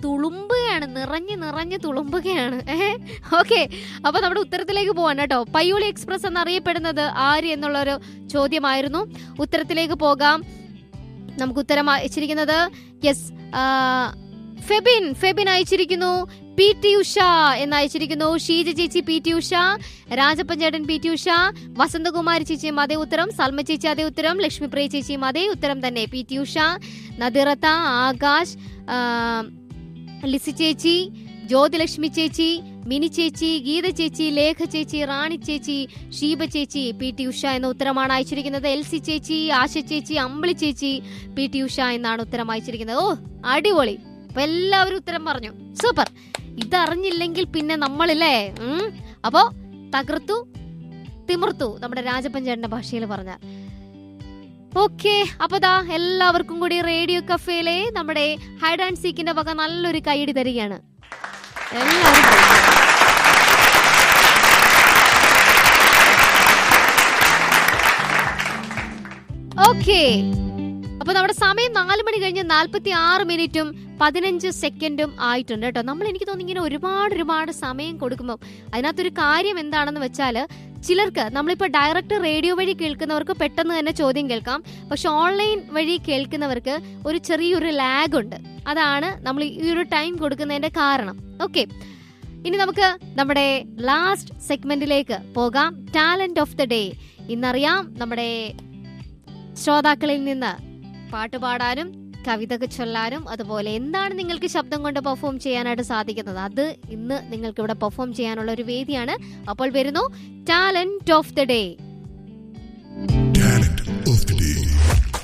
തുളുമ്പുകയാണ് നിറഞ്ഞ് നിറഞ്ഞ് തുളുമ്പുകയാണ് ഏഹ് ഓക്കെ അപ്പൊ നമ്മുടെ ഉത്തരത്തിലേക്ക് പോവാണ് കേട്ടോ പയ്യോളി എക്സ്പ്രസ് എന്നറിയപ്പെടുന്നത് ആര് എന്നുള്ളൊരു ചോദ്യമായിരുന്നു ഉത്തരത്തിലേക്ക് പോകാം നമുക്ക് ഉത്തരം അയച്ചിരിക്കുന്നത് യെസ് ഫെബിൻ ഫെബിൻ അയച്ചിരിക്കുന്നു പി ടി ഉഷ എന്ന് അയച്ചിരിക്കുന്നു ഷീജ ചേച്ചി പി ടി ഉഷ രാജപ്പഞ്ചേട്ടൻ പി ടി ഉഷ വസന്തകുമാരി ചേച്ചിയും അതേ ഉത്തരം സൽമ ചേച്ചി അതേ ഉത്തരം ലക്ഷ്മിപ്രിയ ചേച്ചിയും അതേ ഉത്തരം തന്നെ പി ടി ഉഷ നദിറത്ത ആകാശ് ആ, ലിസി ചേച്ചി ജ്യോതിലക്ഷ്മി ചേച്ചി മിനി ചേച്ചി ഗീത ചേച്ചി ലേഖ ചേച്ചി റാണി ചേച്ചി ഷീബ ചേച്ചി പി ടി ഉഷ എന്ന ഉത്തരമാണ് അയച്ചിരിക്കുന്നത് എൽ സി ചേച്ചി ആശ ചേച്ചി അമ്പിളി ചേച്ചി പി ടി ഉഷ എന്നാണ് ഉത്തരം അയച്ചിരിക്കുന്നത് ഓ അടിപൊളി അപ്പൊ എല്ലാവരും ഉത്തരം പറഞ്ഞു സൂപ്പർ ഇതറിഞ്ഞില്ലെങ്കിൽ പിന്നെ നമ്മളില്ലേ ഉം. അപ്പോ തകർത്തു തിമിർത്തു നമ്മുടെ രാജപഞ്ചായത്തിന്റെ ഭാഷയിൽ പറഞ്ഞാൽ ഓക്കെ അപ്പൊ ദാ എല്ലാവർക്കും കൂടി റേഡിയോ കഫേയിലെ നമ്മുടെ ഹൈഡ് ആൻഡ് സീക്കിന്റെ വക നല്ലൊരു കൈയടി തരികയാണ് എല്ലാവരും പോയി. ഓക്കെ അപ്പൊ നമ്മുടെ സമയം നാല് മണി കഴിഞ്ഞ് നാല്പത്തി ആറ് മിനിറ്റും പതിനഞ്ച് സെക്കൻഡും ആയിട്ടുണ്ട് കേട്ടോ നമ്മൾ എനിക്ക് തോന്നുന്നു ഇങ്ങനെ ഒരുപാട് ഒരുപാട് സമയം കൊടുക്കുമ്പോൾ അതിനകത്തൊരു കാര്യം എന്താണെന്ന് വെച്ചാല് ചിലർക്ക് നമ്മളിപ്പോൾ ഡയറക്റ്റ് റേഡിയോ വഴി കേൾക്കുന്നവർക്ക് പെട്ടെന്ന് തന്നെ ചോദ്യം കേൾക്കാം പക്ഷെ ഓൺലൈൻ വഴി കേൾക്കുന്നവർക്ക് ഒരു ചെറിയൊരു ലാഗ് ഉണ്ട് അതാണ് നമ്മൾ ഈ ഒരു ടൈം കൊടുക്കുന്നതിന്റെ കാരണം ഓക്കെ ഇനി നമുക്ക് നമ്മുടെ ലാസ്റ്റ് സെഗ്മെന്റിലേക്ക് പോകാം ടാലന്റ് ഓഫ് ദ ഡേ ഇന്നറിയാം നമ്മുടെ ശ്രോതാക്കളിൽ നിന്ന് പാട്ട് പാടാനും കവിത ചൊല്ലാനും അതുപോലെ എന്താണ് നിങ്ങൾക്ക് ശബ്ദം കൊണ്ട് പെർഫോം ചെയ്യാനായിട്ട് സാധിക്കുന്നത് അത് ഇന്ന് നിങ്ങൾക്ക് ഇവിടെ പെർഫോം ചെയ്യാനുള്ള ഒരു വേദിയാണ് അപ്പോൾ വരുന്നു ടാലന്റ് ഓഫ് ദ ഡേ